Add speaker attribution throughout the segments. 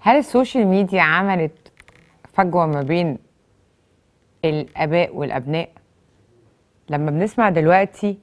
Speaker 1: هل السوشيال ميديا عملت فجوه ما بين الاباء والابناء لما بنسمع دلوقتي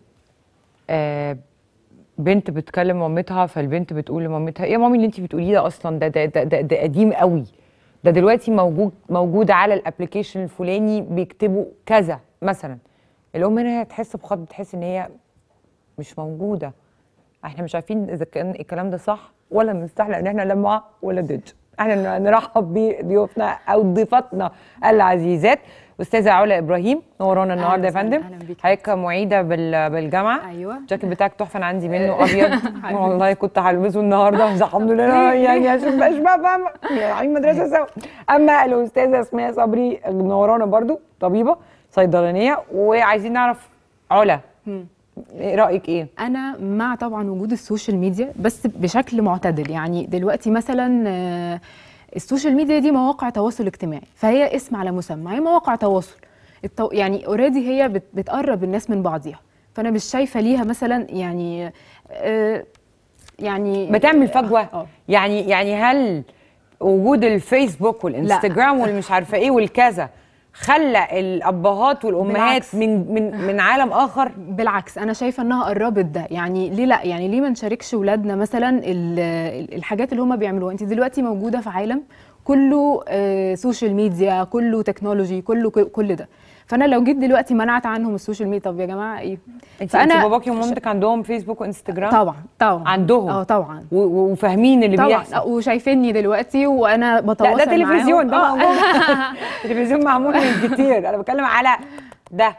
Speaker 1: آه بنت بتكلم مامتها فالبنت بتقول لمامتها ايه يا مامي اللي انت بتقوليه ده اصلا ده ده ده, ده, ده قديم قوي ده دلوقتي موجود موجود على الابلكيشن الفلاني بيكتبوا كذا مثلا الام هنا تحس بخض تحس ان هي مش موجوده احنا مش عارفين اذا كان الكلام ده صح ولا مستحيل ان احنا لا مع ولا ضد احنا نرحب بضيوفنا او ضيفتنا العزيزات استاذه علا ابراهيم نورانا النهارده يا
Speaker 2: وسهلا،
Speaker 1: فندم
Speaker 2: أهلا بيك.
Speaker 1: حضرتك معيده بال- بالجامعه
Speaker 2: ايوه
Speaker 1: الجاكيت بتاعك تحفه انا عندي منه ابيض والله كنت هلبسه النهارده بس الحمد لله يعني عشان مبقاش بقى فاهمه يعني رايحين مدرسه سوا اما الاستاذه اسماء صبري نورانا برضو طبيبه صيدلانيه وعايزين نعرف علا
Speaker 2: مم.
Speaker 1: ايه رايك ايه؟
Speaker 2: انا مع طبعا وجود السوشيال ميديا بس بشكل معتدل يعني دلوقتي مثلا آه، السوشيال ميديا دي مواقع تواصل اجتماعي فهي اسم على مسمى هي مواقع تواصل التو... يعني اوريدي هي بت... بتقرب الناس من بعضيها فانا مش شايفه ليها مثلا يعني آه، يعني
Speaker 1: بتعمل فجوه
Speaker 2: اه
Speaker 1: يعني يعني هل وجود الفيسبوك والانستجرام والمش عارفه ايه والكذا خلى الابهات والامهات
Speaker 2: بالعكس.
Speaker 1: من من من عالم اخر
Speaker 2: بالعكس انا شايفه انها قربت ده يعني ليه لا يعني ليه ما نشاركش ولادنا مثلا ال- ال- الحاجات اللي هم بيعملوها انت دلوقتي موجوده في عالم كله آه، سوشيال ميديا كله تكنولوجي كله ك- كل ده فانا لو جيت دلوقتي منعت عنهم السوشيال ميديا طب يا جماعه ايه
Speaker 1: انت
Speaker 2: فأنا-
Speaker 1: انت باباكي ومامتك عندهم فيسبوك وانستجرام
Speaker 2: طبعا طبعا
Speaker 1: عندهم
Speaker 2: اه طبعا
Speaker 1: و- و- وفاهمين اللي
Speaker 2: طبعا
Speaker 1: بيحصل
Speaker 2: آه، وشايفيني دلوقتي وانا
Speaker 1: لا
Speaker 2: بتواصل
Speaker 1: ده تلفزيون ده
Speaker 2: معاهم. آه.
Speaker 1: معمول تلفزيون معمول من كتير انا بتكلم على ده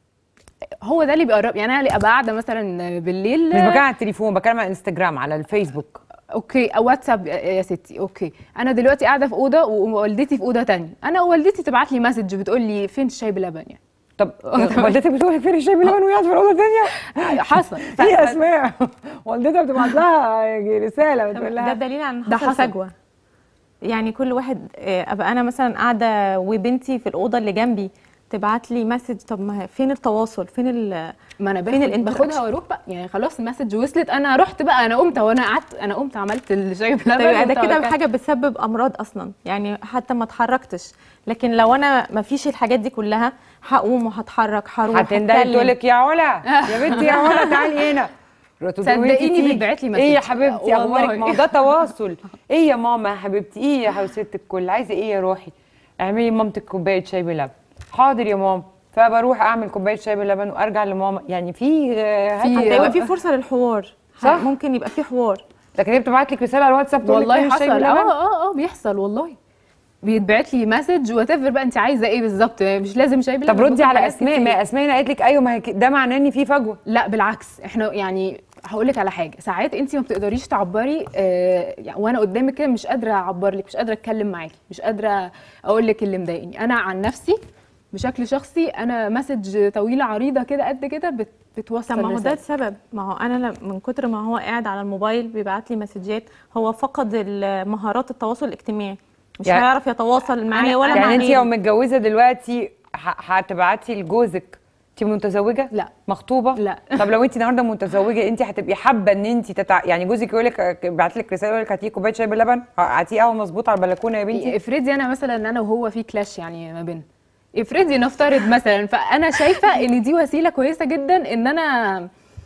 Speaker 2: هو ده اللي بيقرب يعني انا اللي ابقى قاعده مثلا بالليل
Speaker 1: مش بتكلم على التليفون بتكلم على انستجرام على الفيسبوك
Speaker 2: اوكي أو واتساب يا يا ستي اوكي انا دلوقتي قاعده في اوضه ووالدتي في اوضه تانية انا والدتي تبعت لي مسج بتقول لي فين الشاي بلبن يعني
Speaker 1: طب والدتك بتقول لك فين الشاي باللبن وهي قاعده في الاوضه الثانيه
Speaker 2: حصل
Speaker 1: في اسماء والدتها بتبعت لها رساله بتقول
Speaker 3: ده
Speaker 1: لها
Speaker 3: دليل عن
Speaker 2: ده
Speaker 3: حصل
Speaker 2: حصل.
Speaker 3: فجوه يعني كل واحد آه، ابقى انا مثلا قاعده وبنتي في الاوضه اللي جنبي تبعت لي مسج طب ما فين التواصل فين ال
Speaker 2: ما انا
Speaker 3: فين
Speaker 2: باخد
Speaker 3: الانتراكشن؟
Speaker 2: باخدها واروح بقى يعني خلاص المسج وصلت انا رحت بقى انا قمت وانا قعدت انا قمت عملت الشاي بلبن
Speaker 3: طب يبقى
Speaker 2: قمت
Speaker 3: ده كده
Speaker 2: وكلت.
Speaker 3: حاجه بتسبب امراض اصلا يعني حتى ما اتحركتش لكن لو انا ما فيش الحاجات دي كلها هقوم وهتحرك هروح
Speaker 1: هتندهي
Speaker 3: هتكلم.
Speaker 1: تقول لك يا علا يا بنتي يا علا تعالي هنا
Speaker 2: صدقيني
Speaker 1: تيجي.
Speaker 2: بتبعت لي
Speaker 1: ايه يا
Speaker 2: مسج.
Speaker 1: حبيبتي
Speaker 2: والله.
Speaker 1: اخبارك ما هو ده تواصل ايه يا ماما يا حبيبتي ايه يا حوسه الكل عايزه ايه يا روحي اعملي لمامتك كوبايه شاي بلبن حاضر يا ماما فبروح اعمل كوبايه شاي بلبن وارجع لماما يعني في آه،
Speaker 2: في-
Speaker 1: هات-
Speaker 3: حتى يبقى في فرصه للحوار
Speaker 1: صح.
Speaker 3: ممكن يبقى في حوار
Speaker 1: لكن هي بتبعت لك رساله على الواتساب تقول لك فين
Speaker 2: والله
Speaker 1: الشاي
Speaker 2: حصل
Speaker 1: بلبن
Speaker 2: اه اه اه بيحصل والله بيتبعت لي مسج وات بقى انت عايزه ايه بالظبط مش لازم شاي بلبن
Speaker 1: طب ردي
Speaker 2: ممكن
Speaker 1: على
Speaker 2: حاجات
Speaker 1: اسماء
Speaker 2: كتير.
Speaker 1: ما اسماء هنا قالت لك ايوه ما هي ك- ده معناه ان في فجوه
Speaker 2: لا بالعكس احنا يعني هقول لك على حاجه ساعات انت ما بتقدريش تعبري آه يعني وانا قدامك كده مش قادره اعبر لك مش قادره اتكلم معاكي مش قادره اقول لك اللي مضايقني انا عن نفسي بشكل شخصي انا مسج طويله عريضه كده قد كده بت بتوصل
Speaker 3: طب ما هو ده
Speaker 2: رسالة.
Speaker 3: السبب ما هو انا ل- من كتر ما هو قاعد على الموبايل بيبعت لي مسجات هو فقد ال- مهارات التواصل الاجتماعي مش
Speaker 1: يعني-
Speaker 3: هيعرف يتواصل معايا
Speaker 2: أنا-
Speaker 3: ولا مع
Speaker 1: يعني انت
Speaker 3: غيري.
Speaker 1: لو متجوزه دلوقتي ه- هتبعتي لجوزك انت متزوجه
Speaker 2: لا
Speaker 1: مخطوبه
Speaker 2: لا.
Speaker 1: طب لو انت النهارده متزوجه انت هتبقي حابه ان انت تتع... يعني جوزك يقول لك بعت لك رساله يقول لك هاتي كوبايه شاي بلبن هاتي قهوه مظبوط على البلكونه يا بنتي
Speaker 2: افرضي انا مثلا ان انا وهو في كلاش يعني ما بيننا افرضي نفترض مثلا فانا شايفه ان دي وسيله كويسه جدا ان انا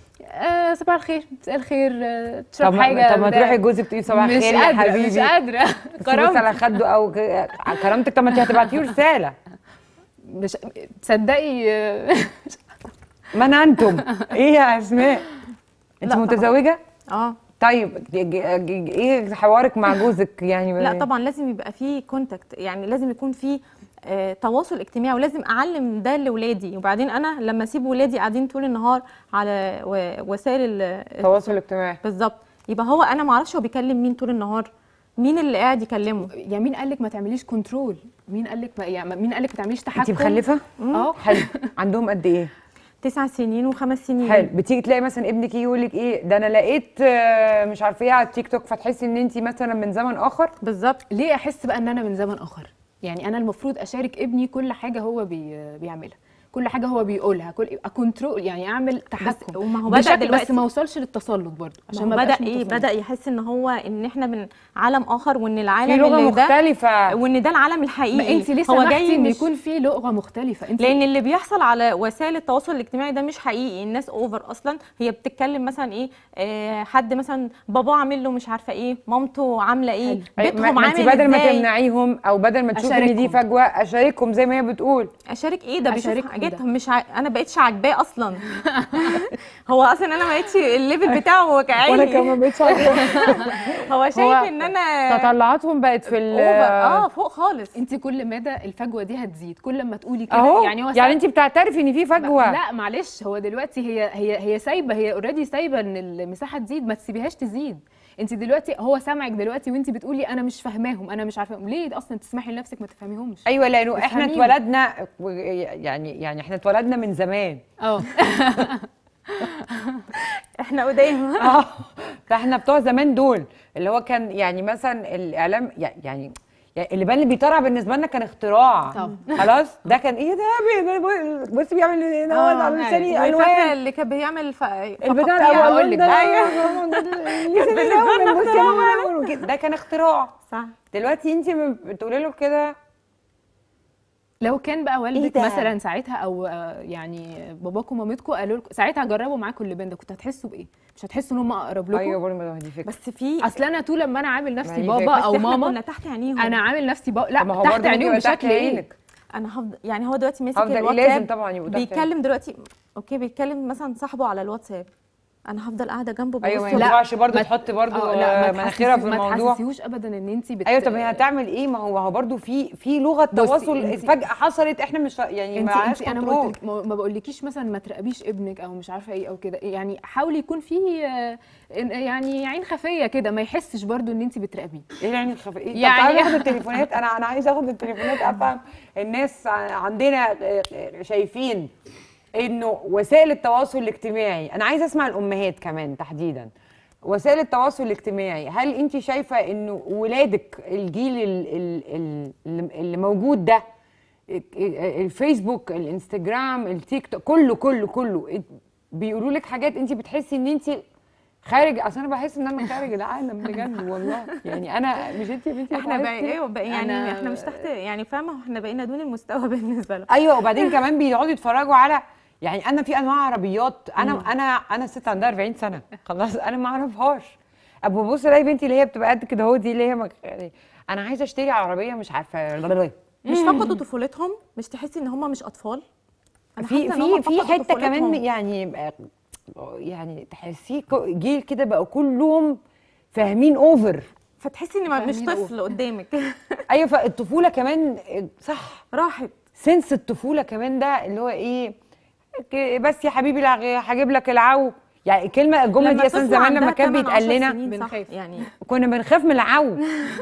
Speaker 2: آه صباح الخير مساء الخير آه
Speaker 1: طب
Speaker 2: تشرب
Speaker 1: ما
Speaker 2: حاجه
Speaker 1: طب ما
Speaker 2: بتاع.
Speaker 1: تروحي لجوزك تقولي صباح
Speaker 2: مش
Speaker 1: الخير يا
Speaker 2: قادرة
Speaker 1: حبيبي
Speaker 2: مش قادره
Speaker 1: تبص على
Speaker 2: كرامتي
Speaker 1: خده او ك- كرامتك طب ما انت هتبعتي له رساله
Speaker 2: مش تصدقي آه،
Speaker 1: ما انا انتم ايه يا اسماء انت
Speaker 3: لا طبعا.
Speaker 1: متزوجه
Speaker 3: اه
Speaker 1: طيب ج- ج- ج- ايه حوارك مع جوزك يعني
Speaker 3: لا طبعا لازم يبقى في كونتاكت يعني لازم يكون في آه، تواصل اجتماعي ولازم اعلم ده لاولادي وبعدين انا لما اسيب ولادي قاعدين طول النهار على و- وسائل ال-
Speaker 1: التواصل الاجتماعي
Speaker 3: بالظبط يبقى هو انا ما اعرفش هو بيكلم مين طول النهار مين اللي قاعد يكلمه
Speaker 2: يا مين قال لك ما تعمليش كنترول مين قال لك ما يعني مين قال لك ما تعمليش تحكم
Speaker 1: انت مخلفه
Speaker 2: اه
Speaker 1: حلو عندهم قد ايه
Speaker 3: تسع سنين وخمس سنين
Speaker 1: حلو بتيجي تلاقي مثلا ابنك يجي يقول لك ايه ده انا لقيت آه، مش عارفه ايه على التيك توك فتحسي ان انت مثلا من زمن اخر
Speaker 3: بالظبط
Speaker 2: ليه احس بقى ان انا من زمن اخر يعني انا المفروض اشارك ابني كل حاجه هو بي بيعملها كل حاجه هو بيقولها كل يبقى كنترول يعني اعمل تحكم
Speaker 3: وما هو بدأ
Speaker 2: بشكل-
Speaker 3: دلوقتي-
Speaker 2: بس ما وصلش للتسلط برضه
Speaker 3: عشان
Speaker 2: عشان ما
Speaker 3: بدا
Speaker 2: بقاش
Speaker 3: ايه
Speaker 2: متسلط.
Speaker 3: بدا يحس ان هو ان احنا من عالم اخر وان
Speaker 1: في
Speaker 3: العالم
Speaker 1: لغه
Speaker 3: اللي ده
Speaker 1: مختلفه
Speaker 3: وان ده العالم الحقيقي
Speaker 2: ما انت ليه
Speaker 3: هو
Speaker 2: سمحتي
Speaker 3: جاي
Speaker 2: ان
Speaker 3: مش
Speaker 2: يكون في لغه مختلفه انت
Speaker 3: لان اللي بيحصل على وسائل التواصل الاجتماعي ده مش حقيقي الناس اوفر اصلا هي بتتكلم مثلا ايه آه حد مثلا باباه عامل له مش عارفه ايه مامته عامله ايه
Speaker 2: حلو.
Speaker 3: بيتهم
Speaker 1: ما- ما انت
Speaker 3: عامل
Speaker 1: بدل ما
Speaker 3: ازاي
Speaker 1: تمنعيهم او بدل ما تشوفي ان دي
Speaker 2: أشاركهم.
Speaker 1: فجوه اشاركهم زي ما هي بتقول
Speaker 3: اشارك ايه ده بيشوف
Speaker 2: أشاركهم
Speaker 3: حاجاتهم مش ع... انا بقيتش عاجباه اصلا هو اصلا انا ما بقتش الليفل بتاعه واقعي
Speaker 1: بقتش
Speaker 3: هو شايف
Speaker 1: هو
Speaker 3: ان انا
Speaker 1: تطلعاتهم بقت في ال
Speaker 3: اوفر اه فوق خالص
Speaker 2: انت كل مدى الفجوه دي هتزيد كل ما تقولي كده
Speaker 1: اهو
Speaker 2: يعني هو
Speaker 1: يعني انت بتعترفي ان في فجوه
Speaker 2: لا معلش هو دلوقتي هي هي هي سايبه هي اوريدي سايبه ان المساحه تزيد ما تسيبيهاش تزيد انت دلوقتي هو سامعك دلوقتي وانت بتقولي انا مش فاهماهم انا مش عارفاهم ليه اصلا تسمحي لنفسك ما تفهميهمش
Speaker 1: ايوه لانه احنا
Speaker 2: افهميهم.
Speaker 1: اتولدنا و- يعني يعني احنا اتولدنا من زمان
Speaker 2: اه
Speaker 3: احنا قدام
Speaker 1: اه فاحنا بتوع زمان دول اللي هو كان يعني مثلا الاعلام يعني يعني اللي بان اللي بيطرع بالنسبه لنا كان اختراع
Speaker 2: طبعا.
Speaker 1: خلاص ده كان ايه ده بي- بص بيعمل هنا
Speaker 3: آه،
Speaker 1: على لساني
Speaker 3: أيوة. والفكرة
Speaker 1: الوان
Speaker 3: اللي كان بيعمل ف...
Speaker 1: البتاع
Speaker 3: فقط-
Speaker 1: الاول
Speaker 2: هقول لك
Speaker 1: ده
Speaker 3: أيوة.
Speaker 1: لساني الأول، بصي أول وكده. ده كان اختراع
Speaker 3: صح
Speaker 1: دلوقتي انت بتقولي له كده
Speaker 2: لو كان بقى والدك
Speaker 1: ده؟
Speaker 2: مثلا ساعتها او آه، يعني باباكم ومامتكم قالوا لكم ساعتها جربوا معاكم اللبان ده كنت هتحسوا بايه مش هتحسوا ان هم اقرب لكم
Speaker 1: ايوه برضه ما دي فكره
Speaker 3: بس في
Speaker 2: اصل انا طول لما انا عامل
Speaker 1: ما
Speaker 2: نفسي
Speaker 1: هي
Speaker 2: بابا
Speaker 1: فكرة.
Speaker 3: بس
Speaker 2: او
Speaker 3: احنا
Speaker 2: ماما
Speaker 3: كنا تحت عينيهم
Speaker 2: انا عامل نفسي بابا لا
Speaker 1: طب ما هو
Speaker 2: تحت
Speaker 1: برضه
Speaker 2: عينيهم
Speaker 1: بيبقى تحت
Speaker 2: بشكل ايه
Speaker 1: عينك.
Speaker 3: انا هفضل يعني هو دلوقتي ماسك
Speaker 1: هفضل إيه؟
Speaker 3: الواتساب
Speaker 1: لازم طبعا يبقوا تحت
Speaker 3: بيتكلم دلوقتي اوكي بيتكلم مثلا صاحبه على الواتساب انا هفضل قاعده جنبه
Speaker 1: ايوه ما
Speaker 3: ببص له.
Speaker 1: ينفعش برضه
Speaker 2: ما-
Speaker 1: تحط برضه
Speaker 2: آه، لا ما
Speaker 1: مناخيرها في
Speaker 2: تحسسي- ما
Speaker 1: الموضوع
Speaker 2: تحسسيهوش ابدا ان انت بت...
Speaker 1: ايوه طب هي هتعمل ايه ما هو ما هو برضه في في لغه تواصل
Speaker 2: انتي-
Speaker 1: فجاه حصلت احنا مش يعني
Speaker 2: انت
Speaker 1: ما
Speaker 2: انت انا ما
Speaker 1: كنترول.
Speaker 2: قلت ما ما بقولكيش مثلا ما تراقبيش ابنك او مش عارفه ايه او كده يعني حاولي يكون في آه، إن- يعني عين خفيه كده ما يحسش برضو ان انت بتراقبيه
Speaker 1: ايه العين الخفيه ايه
Speaker 2: يعني-
Speaker 1: يعني اخد التليفونات انا انا عايزه اخد التليفونات افهم الناس ع- عندنا آه، آه، شايفين انه وسائل التواصل الاجتماعي انا عايزه اسمع الامهات كمان تحديدا وسائل التواصل الاجتماعي هل انت شايفه انه ولادك الجيل ال- ال- ال- اللي- اللي موجود ده الفيسبوك الانستجرام التيك توك كله كله كله بيقولوا لك حاجات انت بتحسي ان انت خارج اصل انا بحس ان انا خارج العالم بجد والله يعني انا مش انت يا بنتي
Speaker 3: احنا بقى
Speaker 1: بتحسي؟
Speaker 3: ايه بقى يعني
Speaker 2: أنا-
Speaker 3: احنا مش تحت يعني فاهمه احنا بقينا دون المستوى بالنسبه له
Speaker 1: ايوه وبعدين كمان بيقعدوا يتفرجوا على يعني انا في انواع عربيات انا انا انا ست عندها 40 سنه خلاص انا ما اعرفهاش ابو بص الاقي بنتي اللي هي بتبقى قد كده اهو دي اللي هي مك... انا عايزه اشتري عربيه مش عارفه
Speaker 3: مش فقدوا طفولتهم مش تحسي ان هم مش اطفال انا
Speaker 1: في
Speaker 3: حاسة إن
Speaker 1: في
Speaker 3: هم
Speaker 1: في
Speaker 3: فقدوا
Speaker 1: حته كمان
Speaker 3: طفولتهم.
Speaker 1: يعني يعني تحسيه ك- جيل كده بقوا كلهم فاهمين اوفر
Speaker 3: فتحسي ان ما- مش
Speaker 2: فاهمين
Speaker 3: طفل قدامك
Speaker 1: ايوه فالطفوله كمان صح
Speaker 3: راحت
Speaker 1: سنس الطفوله كمان ده اللي هو ايه ك- بس يا حبيبي لا- هجيب لك العو يعني الكلمه الجمله
Speaker 3: لما
Speaker 1: دي اساسا
Speaker 3: طفل
Speaker 1: زمان
Speaker 3: عندها
Speaker 1: لما كان
Speaker 3: 8
Speaker 1: بيتقال
Speaker 3: 10
Speaker 1: لنا
Speaker 3: سنين صح
Speaker 2: بنخاف.
Speaker 3: يعني
Speaker 1: كنا بنخاف من العو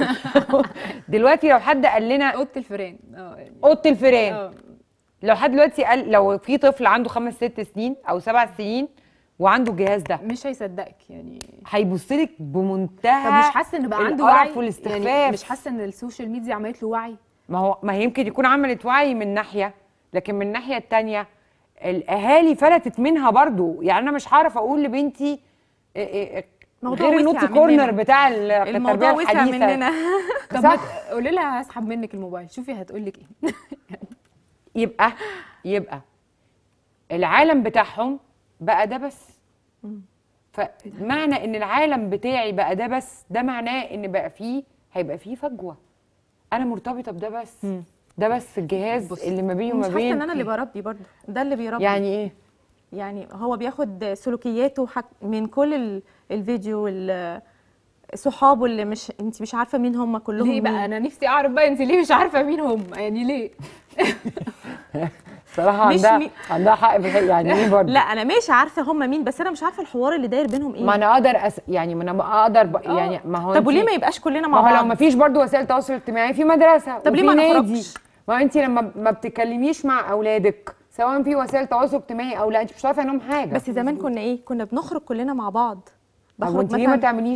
Speaker 1: دلوقتي لو حد قال لنا
Speaker 2: اوضه الفيران اه يعني
Speaker 1: اوضه الفيران
Speaker 2: اه
Speaker 1: لو حد دلوقتي قال لو في طفل عنده خمس ست سنين او سبع سنين وعنده الجهاز ده
Speaker 2: مش هيصدقك يعني
Speaker 1: هيبص لك بمنتهى
Speaker 2: طب مش حاسه ان بقى عنده
Speaker 1: القرف
Speaker 2: وعي
Speaker 1: والاستخفاف
Speaker 2: يعني مش حاسه ان السوشيال ميديا عملت له وعي
Speaker 1: ما هو ما هي يمكن يكون عملت وعي من ناحيه لكن من الناحيه التانية الاهالي فلتت منها برضو يعني انا مش هعرف اقول لبنتي إيه إيه إيه
Speaker 3: موضوع
Speaker 1: غير
Speaker 3: وسع
Speaker 1: النوتي
Speaker 3: مننا.
Speaker 1: كورنر بتاع ال- التربيه
Speaker 3: الموضوع وسع
Speaker 1: الحديثه
Speaker 3: مننا
Speaker 2: طب
Speaker 1: صح.
Speaker 2: ما ت- قولي لها هسحب منك الموبايل شوفي هتقول لك ايه
Speaker 1: يبقى يبقى العالم بتاعهم بقى ده بس فمعنى ان العالم بتاعي بقى ده بس ده معناه ان بقى فيه هيبقى فيه فجوه انا مرتبطه بده بس ده بس الجهاز
Speaker 2: بص،
Speaker 1: اللي ما بيني
Speaker 3: مش
Speaker 1: وما
Speaker 3: حاسه
Speaker 1: بين
Speaker 3: ان انا اللي بربي برضه ده اللي بيربي
Speaker 1: يعني ايه
Speaker 3: يعني هو بياخد سلوكياته حك من كل ال- الفيديو ال- صحابه اللي مش انت مش عارفه مين هم كلهم
Speaker 2: ليه بقى
Speaker 3: مين.
Speaker 2: انا نفسي اعرف بقى انت ليه مش عارفه مين هم يعني ليه
Speaker 1: صراحه
Speaker 3: مش
Speaker 1: عندها
Speaker 3: مي-
Speaker 1: عندها حق في الحقيقة، يعني ايه برضه
Speaker 3: لا انا مش عارفه هم مين بس انا مش عارفه الحوار اللي داير بينهم ايه
Speaker 1: ما انا اقدر أس... يعني ما انا اقدر ب...
Speaker 3: آه.
Speaker 1: يعني ما هو
Speaker 3: طب وليه
Speaker 1: انتي-
Speaker 3: ما يبقاش كلنا
Speaker 1: ما
Speaker 3: مع
Speaker 1: هو لو
Speaker 3: بعض
Speaker 1: ما فيش برضه وسائل تواصل اجتماعي في مدرسه
Speaker 3: طب ليه
Speaker 1: وفي
Speaker 3: ما
Speaker 1: نادي
Speaker 3: نخرجش؟
Speaker 1: ما انت لما ما بتتكلميش مع اولادك سواء في وسائل تواصل اجتماعي او لا انت مش عارفه عنهم حاجه
Speaker 3: بس زمان كنا ايه كنا بنخرج كلنا مع بعض
Speaker 1: طب
Speaker 3: بخرج
Speaker 1: وانت ليه ما
Speaker 3: مثلا
Speaker 1: تعمليش ده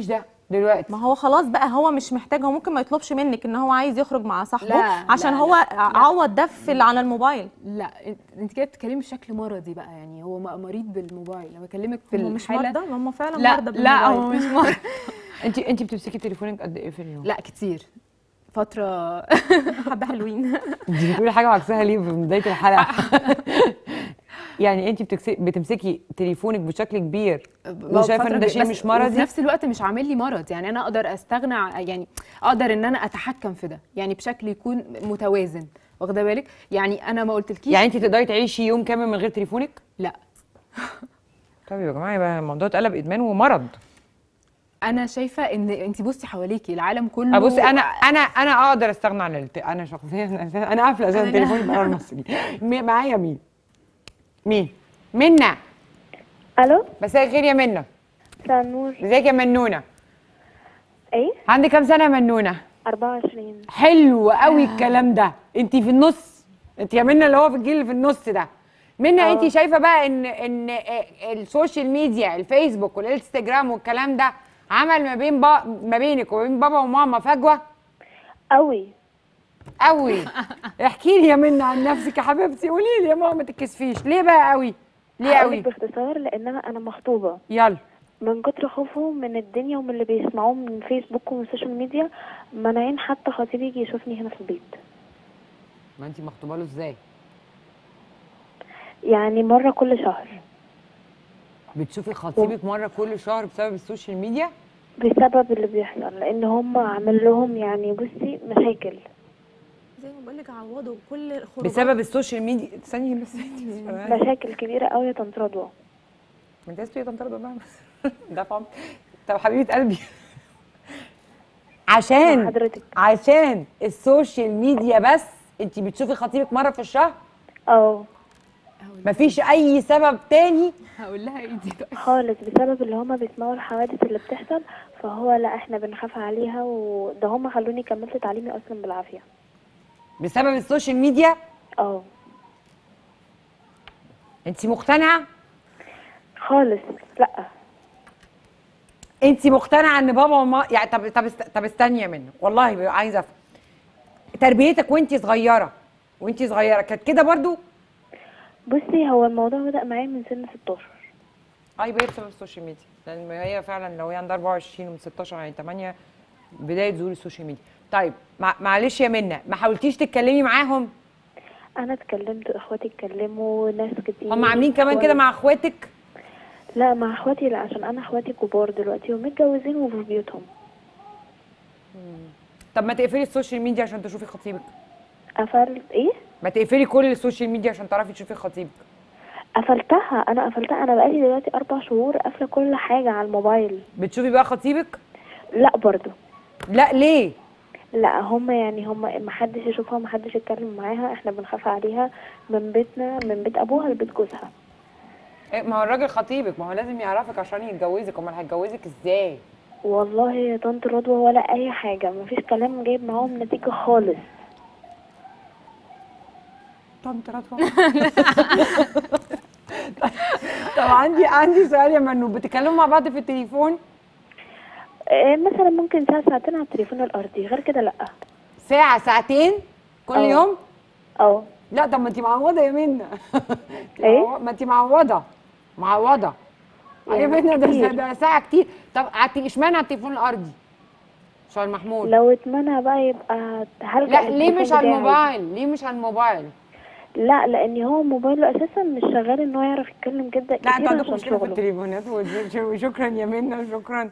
Speaker 1: دلوقتي
Speaker 3: ما هو خلاص بقى هو مش محتاج هو ممكن ما يطلبش منك ان هو عايز يخرج مع صاحبه
Speaker 2: لا،
Speaker 3: عشان
Speaker 2: لا،
Speaker 3: هو
Speaker 2: لا، لا.
Speaker 3: عوض ده في ال- على الموبايل
Speaker 2: لا انت- انت كده بتتكلمي بشكل مرضي بقى يعني هو م- مريض بالموبايل انا بكلمك في
Speaker 3: هم مش
Speaker 2: الحاله
Speaker 3: مرضى ما هم فعلا
Speaker 2: لا
Speaker 3: مرضى
Speaker 2: لا هو
Speaker 3: بالموبايل.
Speaker 2: مش مرضى
Speaker 1: انت انت بتمسكي تليفونك قد ايه في اليوم
Speaker 2: لا كتير فتره
Speaker 3: حبه حلوين
Speaker 1: انت بتقولي حاجه عكسها ليه في بدايه الحلقه يعني انت بتكسي- بتمسكي تليفونك بشكل كبير وشايفه
Speaker 2: فترة
Speaker 1: ان ده
Speaker 2: كبيرة.
Speaker 1: شيء
Speaker 2: بس
Speaker 1: مش
Speaker 2: وفي
Speaker 1: مرضي
Speaker 2: نفس الوقت مش عامل لي مرض يعني انا اقدر استغنى ع- يعني اقدر ان انا اتحكم في ده يعني بشكل يكون متوازن واخده بالك يعني انا ما قلتلكيش
Speaker 1: يعني انت تقدري تعيشي يوم كامل من غير تليفونك
Speaker 2: لا
Speaker 1: طب يا جماعه يبقى الموضوع اتقلب ادمان ومرض
Speaker 2: انا شايفه ان انت بصي حواليكي العالم كله
Speaker 1: بصي انا انا انا اقدر استغنى عن الت... انا شخصيا انا قافله اساسا
Speaker 2: أنا-
Speaker 1: تليفوني بقى المصري مي- معايا مين مين منى
Speaker 4: الو
Speaker 1: مساء الخير يا منى
Speaker 4: مساء النور
Speaker 1: ازيك يا منونه
Speaker 4: ايه
Speaker 1: عندك كام سنه يا منونه 24 حلو قوي الكلام ده انت في النص انت يا منى اللي هو في الجيل اللي في النص ده منى
Speaker 4: اه.
Speaker 1: انت شايفه بقى ان ان اه السوشيال ميديا الفيسبوك والانستجرام والكلام ده عمل ما بين با... ما بينك وبين بابا وماما فجوه
Speaker 4: قوي
Speaker 1: قوي احكي لي يا منى عن نفسك يا حبيبتي قولي لي يا ماما ما تتكسفيش ليه بقى قوي ليه
Speaker 4: هقولك
Speaker 1: قوي
Speaker 4: باختصار لان انا انا مخطوبه
Speaker 1: يلا
Speaker 4: من كتر خوفهم من الدنيا ومن اللي بيسمعوه من فيسبوك ومن السوشيال ميديا مانعين حتى خطيبي يجي يشوفني هنا في البيت
Speaker 1: ما انت مخطوبه له ازاي
Speaker 4: يعني مره كل شهر
Speaker 1: بتشوفي خطيبك مره كل شهر بسبب السوشيال ميديا
Speaker 4: بسبب اللي بيحصل لان هم عمل لهم يعني بصي مشاكل
Speaker 3: زي ما بقول لك عوضوا كل الخروجات
Speaker 1: بسبب السوشيال ميديا ثانيه بس
Speaker 4: مشاكل كبيره قوي يا طنط رضوى
Speaker 1: ما انت عايز تقولي طنط رضوى بقى ده فهم طب حبيبه قلبي
Speaker 4: مع
Speaker 1: عشان
Speaker 4: حضرتك
Speaker 1: عشان السوشيال ميديا بس انت بتشوفي خطيبك مره في الشهر
Speaker 4: اه
Speaker 1: مفيش اي سبب تاني
Speaker 2: هقول لها ايه دي طيب
Speaker 4: خالص بسبب اللي هما بيسمعوا الحوادث اللي بتحصل فهو لا احنا بنخاف عليها وده هما خلوني كملت تعليمي اصلا بالعافيه
Speaker 1: بسبب السوشيال ميديا
Speaker 4: اه
Speaker 1: انت مقتنعه
Speaker 4: خالص لا
Speaker 1: انت مقتنعه ان بابا وما يعني طب طب است... طب استني منه والله عايزه افهم تربيتك وانت صغيره وانت صغيره كانت كده برضو
Speaker 4: بصي هو الموضوع بدأ معايا من سن 16
Speaker 1: اه يبقى هي بسبب السوشيال ميديا لان هي فعلا لو هي عندها 24 ومن 16 يعني 8 بدايه ظهور السوشيال ميديا طيب مع... معلش يا منى ما حاولتيش تتكلمي معاهم
Speaker 4: انا اتكلمت اخواتي اتكلموا ناس كتير
Speaker 1: هم عاملين كمان كده مع اخواتك
Speaker 4: لا مع اخواتي لا عشان انا اخواتي كبار دلوقتي ومتجوزين وفي بيوتهم
Speaker 1: طب ما تقفلي السوشيال ميديا عشان تشوفي خطيبك
Speaker 4: قفلت ايه
Speaker 1: ما تقفلي كل السوشيال ميديا عشان تعرفي تشوفي خطيبك
Speaker 4: قفلتها انا قفلتها انا بقالي دلوقتي اربع شهور قافله كل حاجه على الموبايل
Speaker 1: بتشوفي بقى خطيبك
Speaker 4: لا برضو
Speaker 1: لا ليه
Speaker 4: لا هم يعني هم محدش يشوفها محدش يتكلم معاها احنا بنخاف عليها من بيتنا من بيت ابوها لبيت جوزها
Speaker 1: إيه، ما هو الراجل خطيبك ما هو لازم يعرفك عشان يتجوزك امال هيتجوزك ازاي
Speaker 4: والله يا طنط رضوى ولا اي حاجه مفيش كلام جايب معاهم نتيجه خالص
Speaker 1: طنط رضوى طب عندي عندي سؤال يا منو بتتكلموا مع بعض في التليفون
Speaker 4: إيه مثلا ممكن ساعه ساعتين على التليفون الارضي غير كده لا
Speaker 1: ساعة ساعتين كل
Speaker 4: اه.
Speaker 1: يوم
Speaker 4: اه
Speaker 1: لا طب ما انت معوضة يا منى
Speaker 4: ايه؟
Speaker 1: ما انت معوضة معوضة يا
Speaker 4: يعني
Speaker 1: منى ده,
Speaker 4: كتير.
Speaker 1: ده ساعة كتير طب على الت- اشمعنى على التليفون الأرضي؟ مش على المحمول
Speaker 4: لو اتمنى بقى يبقى هلجأ
Speaker 1: لا ليه
Speaker 4: للتليفون
Speaker 1: مش على
Speaker 4: بتاعي.
Speaker 1: الموبايل؟ ليه مش على الموبايل؟
Speaker 4: لا لان هو موبايله اساسا مش شغال ان هو يعرف يتكلم جدا
Speaker 1: لا انتوا
Speaker 4: كتير
Speaker 1: عندكم
Speaker 4: عشان
Speaker 1: مشكله في
Speaker 4: شغله
Speaker 1: التليفونات وش- وشكرا يا منى شكرا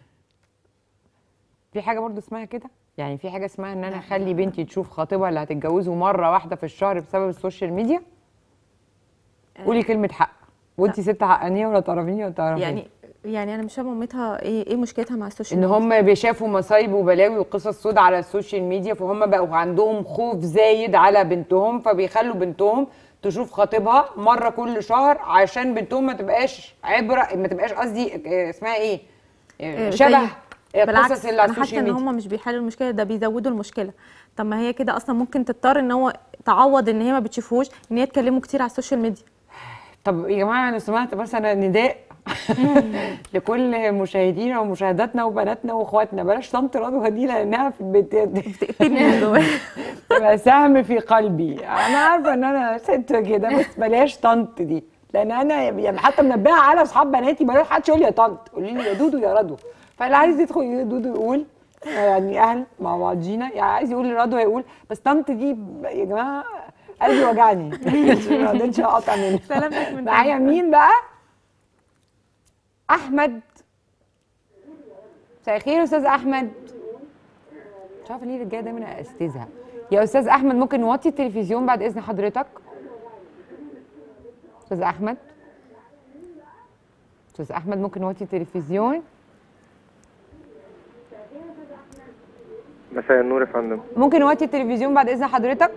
Speaker 1: في حاجه برضو اسمها كده يعني في حاجه اسمها ان انا اخلي بنتي تشوف خطيبها اللي هتتجوزه مره واحده في الشهر بسبب السوشيال ميديا قولي كلمه حق وانت ست حقانيه ولا تعرفيني ولا تعرفيني
Speaker 3: يعني يعني انا مش فاهمه مامتها ايه ايه مشكلتها مع السوشيال
Speaker 1: ان
Speaker 3: ميديا
Speaker 1: هم بيشافوا مصايب وبلاوي وقصص سود على السوشيال ميديا فهم بقوا عندهم خوف زايد على بنتهم فبيخلوا بنتهم تشوف خطيبها مره كل شهر عشان بنتهم ما تبقاش عبره ما تبقاش قصدي آه، اسمها ايه آه،
Speaker 3: آه،
Speaker 1: شبه
Speaker 3: زي-
Speaker 1: آه،
Speaker 3: بالعكس
Speaker 1: قصص اللي على
Speaker 3: انا حاسه
Speaker 1: السوشيال
Speaker 3: ان
Speaker 1: ميديا
Speaker 3: هم مش بيحلوا المشكله ده بيزودوا المشكله طب ما هي كده اصلا ممكن تضطر ان هو تعوض ان هي ما بتشوفوش ان هي تكلمه كتير على السوشيال ميديا
Speaker 1: طب يا جماعه انا سمعت مثلا نداء لكل مشاهدينا ومشاهداتنا وبناتنا واخواتنا بلاش طنط رضوى دي لانها في البيت
Speaker 3: تقتلني من جوايا
Speaker 1: تبقى سهم في قلبي انا عارفه ان انا ست كده بس بلاش طنط دي لان انا يعني حتى منبهه على اصحاب بناتي بلاش حد يقول لي يا طنط قولي لي يا دودو يا رضوى فاللي عايز يدخل يا دودو يقول يعني اهل مع بعضينا يعني عايز يقول لرضوى يقول بس طنط دي ب- يا جماعه قلبي وجعني ما قدرتش اقطع منها
Speaker 3: سلامتك من
Speaker 1: معايا مين بقى احمد مساء الخير يا استاذ احمد مش عارفه ليه الرجاله دايما استاذها يا استاذ احمد ممكن نوطي التلفزيون بعد اذن حضرتك استاذ احمد استاذ احمد ممكن نوطي التلفزيون
Speaker 5: مساء النور يا فندم
Speaker 1: ممكن نوطي التلفزيون بعد اذن حضرتك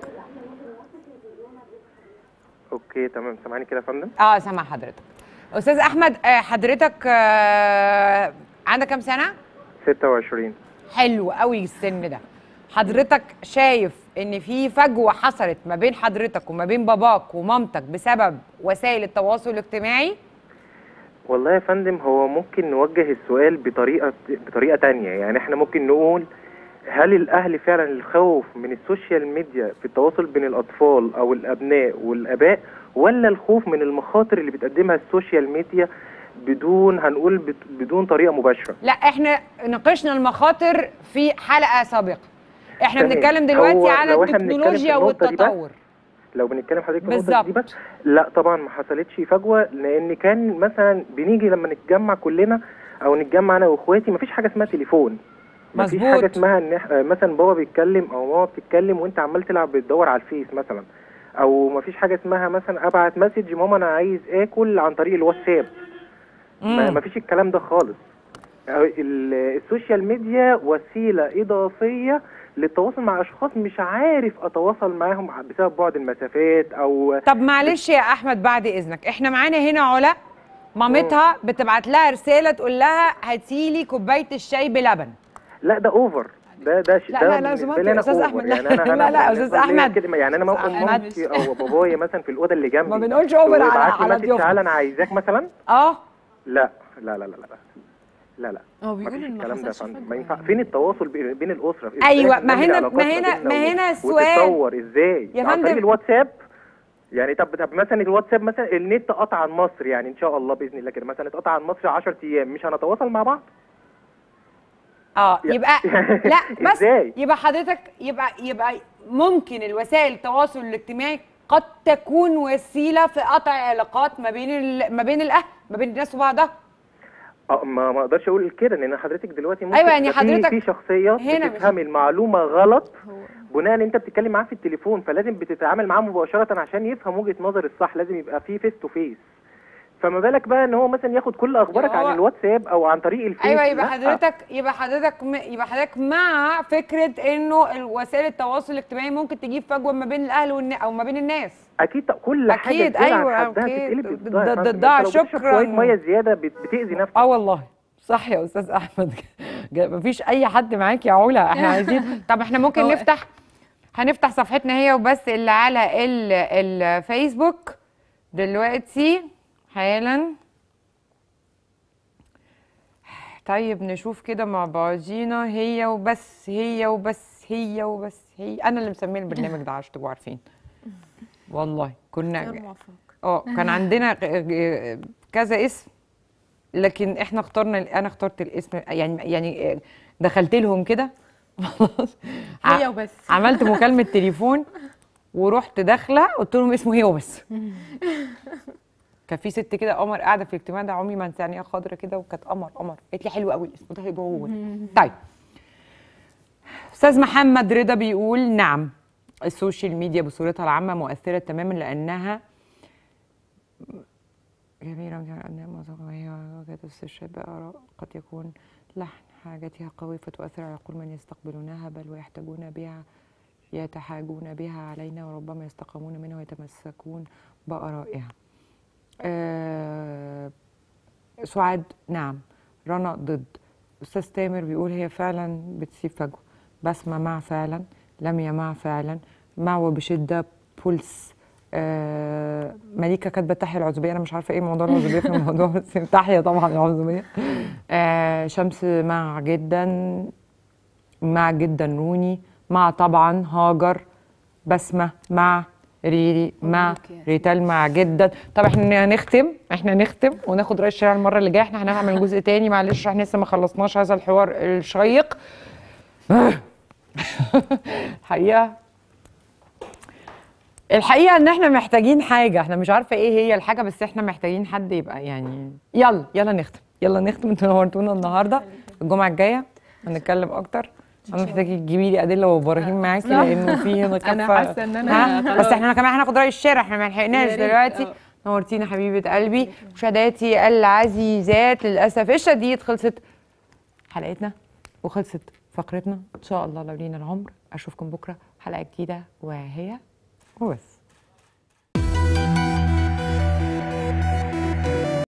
Speaker 5: اوكي تمام سامعني كده يا فندم
Speaker 1: اه سامع حضرتك استاذ احمد آه، حضرتك آه، عندك كام سنه
Speaker 5: 26
Speaker 1: حلو قوي السن ده حضرتك شايف ان في فجوه حصلت ما بين حضرتك وما بين باباك ومامتك بسبب وسائل التواصل الاجتماعي
Speaker 5: والله يا فندم هو ممكن نوجه السؤال بطريقة بطريقة تانية يعني احنا ممكن نقول هل الأهل فعلا الخوف من السوشيال ميديا في التواصل بين الأطفال أو الأبناء والآباء ولا الخوف من المخاطر اللي بتقدمها السوشيال ميديا بدون هنقول بت- بدون طريقة مباشرة
Speaker 1: لا احنا ناقشنا المخاطر في حلقه سابقه احنا
Speaker 5: تمام.
Speaker 1: بنتكلم
Speaker 5: هو
Speaker 1: دلوقتي على
Speaker 5: لو احنا بنتكلم في
Speaker 1: التكنولوجيا
Speaker 5: النقطة دي بس،
Speaker 1: والتطور
Speaker 5: لو بنتكلم حضرتك في النقطة دي
Speaker 1: بالظبط.
Speaker 5: بس لا طبعا ما حصلتش فجوة لأن كان مثلا بنيجي لما نتجمع كلنا أو نتجمع أنا وإخواتي مفيش حاجة اسمها تليفون مفيش
Speaker 1: مظبوط.
Speaker 5: حاجة اسمها إن إح- آه، مثلا بابا بيتكلم أو ماما بتتكلم وأنت عمال تلعب بتدور على الفيس مثلا أو مفيش حاجة اسمها مثلا أبعت مسج ماما أنا عايز آكل عن طريق الواتساب ما
Speaker 1: مم.
Speaker 5: مفيش الكلام ده خالص آه، ال- السوشيال ميديا وسيلة إضافية للتواصل مع أشخاص مش عارف أتواصل معاهم بسبب بعد المسافات أو
Speaker 1: طب معلش يا احمد بعد اذنك احنا معانا هنا علا مامتها بتبعت لها رساله تقول لها هاتي لي كوبايه الشاي بلبن
Speaker 5: لا ده اوفر ده ده ش-
Speaker 1: لا،
Speaker 5: ده
Speaker 1: لا، لا،
Speaker 5: بالنسبة
Speaker 1: سمعت
Speaker 5: لي
Speaker 1: يا
Speaker 5: أنا
Speaker 1: أستاذ
Speaker 5: over.
Speaker 1: أحمد، لا،
Speaker 5: يعني انا
Speaker 1: لا،
Speaker 5: انا
Speaker 1: لا،
Speaker 5: أنا
Speaker 1: أستاذ
Speaker 5: بيحصل لي
Speaker 1: أحمد.
Speaker 5: كده يعني انا موقف
Speaker 1: أحمد.
Speaker 5: مامتي او بابايا مثلا في الاوضه اللي جنبي
Speaker 1: ما بنقولش over على-
Speaker 5: ويبعت لي
Speaker 1: على
Speaker 5: مسج
Speaker 1: ضيوفنا.
Speaker 5: تعالى انا عايزاك مثلا
Speaker 1: اه
Speaker 5: لا لا لا لا لا لا لا
Speaker 2: هو بيقول
Speaker 5: مفيش
Speaker 2: إن ما
Speaker 5: الكلام ده يا
Speaker 2: حصلش
Speaker 5: فندم
Speaker 2: فجوة
Speaker 5: ما ينفع
Speaker 2: يعني.
Speaker 5: فين التواصل بين بين الاسره إزاي
Speaker 1: أيوة، ما
Speaker 5: هنعمل
Speaker 1: هنا-
Speaker 5: علاقات
Speaker 1: ما هنا-
Speaker 5: بيننا
Speaker 1: ما
Speaker 5: و-
Speaker 1: هنا السؤال.
Speaker 5: وتتطور ازاي
Speaker 1: يا
Speaker 5: عن طريق
Speaker 1: فندم.
Speaker 5: الواتساب يعني طب طب مثلا الواتساب مثلا النت قطع عن مصر يعني ان شاء الله باذن الله كده مثلا اتقطع عن مصر 10 ايام مش هنتواصل مع بعض
Speaker 1: اه
Speaker 5: يا-
Speaker 1: يبقى لا بس
Speaker 5: إزاي؟
Speaker 1: يبقى حضرتك يبقى يبقى ممكن الوسائل التواصل الاجتماعي قد تكون وسيله في قطع علاقات ما بين ال... ما بين الاهل ما بين الناس وبعضها
Speaker 5: اه ما ما اقدرش اقول كده لان حضرتك دلوقتي ممكن
Speaker 1: أيوة، يعني
Speaker 5: يبقى في-
Speaker 1: حضرتك
Speaker 5: في شخصيات
Speaker 1: هنا مش-
Speaker 5: بتفهم المعلومه غلط بناء ان انت بتتكلم معاه في التليفون فلازم بتتعامل معاه مباشره عشان يفهم وجهه نظر الصح لازم يبقى في فيس تو فيس فما بالك بقى ان هو مثلا ياخد كل اخبارك
Speaker 1: يبقى هو-
Speaker 5: عن الواتساب او عن طريق الفيس
Speaker 1: ايوه يبقى
Speaker 5: لا.
Speaker 1: حضرتك يبقى حضرتك م... يبقى حضرتك مع فكره انه وسائل التواصل الاجتماعي ممكن تجيب فجوه ما بين الاهل والن... او ما بين الناس
Speaker 5: اكيد طب كل حاجه
Speaker 1: أكيد،
Speaker 5: تزيد عن
Speaker 1: أيوة،
Speaker 5: حدها
Speaker 1: أكيد.
Speaker 5: تتقلب
Speaker 1: ضد-
Speaker 5: ضدها يا
Speaker 1: ضد-
Speaker 5: فندم.
Speaker 1: ضدها،
Speaker 5: أنت لو بتشرب
Speaker 1: شكراً.
Speaker 5: شويه ميه زياده بت- بتاذي نفسك
Speaker 1: اه والله صح يا استاذ احمد جا- مفيش اي حد معاك يا علا احنا عايزين طب احنا ممكن
Speaker 2: هو-
Speaker 1: نفتح هنفتح صفحتنا هي وبس اللي على ال- الفيسبوك دلوقتي حالا طيب نشوف كده مع بعضينا هي وبس هي وبس هي وبس هي انا اللي مسميه البرنامج ده عشان تبقوا عارفين والله كنا
Speaker 3: موفق
Speaker 1: اه كان عندنا غ- غ- كذا اسم لكن احنا اخترنا انا اخترت الاسم يعني يعني دخلت لهم كده خلاص
Speaker 3: هي
Speaker 1: ع-
Speaker 3: وبس
Speaker 1: عملت مكالمه تليفون ورحت داخله قلت لهم اسمه هي وبس كان في ست كده قمر قاعده في الاجتماع ده عمري ما انسى عينيها خضرا كده وكانت قمر قمر قالت لي حلو قوي الاسم ده هيبقى هو طيب استاذ محمد رضا بيقول نعم السوشيال ميديا بصورتها العامه مؤثره تماما لانها جميلة من الأبناء معظمها هي وجهة استشهاد بآراء قد يكون لحن حاجتها قوي فتؤثر على عقول من يستقبلونها بل ويحتاجون بها يتحاجون بها علينا وربما يستقامون منها ويتمسكون بآرائها آه سعاد نعم رنا ضد أستاذ تامر بيقول هي فعلا بتسيب فجوة بسمة مع فعلا لميا مع فعلا مع وبشدة بولس آه مليكه كاتبه تحيا العزوبيه انا مش عارفه ايه موضوع العزوبيه في الموضوع بس تحيا طبعا العزوبيه آه شمس مع جدا مع جدا روني مع طبعا هاجر بسمه مع ريري مع
Speaker 2: مبروك يا
Speaker 1: ريتال مع جدا طب احنا هنختم احنا هنختم وناخد رأي الشارع المره اللي جايه احنا هنعمل جزء تاني معلش احنا لسه ما خلصناش هذا الحوار الشيق الحقيقه الحقيقه ان احنا محتاجين حاجه احنا مش عارفه ايه هي الحاجه بس احنا محتاجين حد يبقى يعني يلا يلا نختم يلا نختم انتوا نورتونا النهارده الجمعه الجايه هنتكلم اكتر انا محتاجه تجيبي لي ادله وبراهين معاكي لانه في هنا كفه
Speaker 2: أنا حاسة إن أنا
Speaker 1: ها؟
Speaker 2: خلاص.
Speaker 1: بس احنا كمان هناخد راي الشارع احنا ما لحقناش
Speaker 2: يا ريت،
Speaker 1: دلوقتي
Speaker 2: اه.
Speaker 1: نورتينا حبيبه قلبي مشاهداتي العزيزات للاسف الشديد خلصت حلقتنا وخلصت فقرتنا ان شاء الله لو لينا العمر اشوفكم بكره حلقه جديده وهي وبس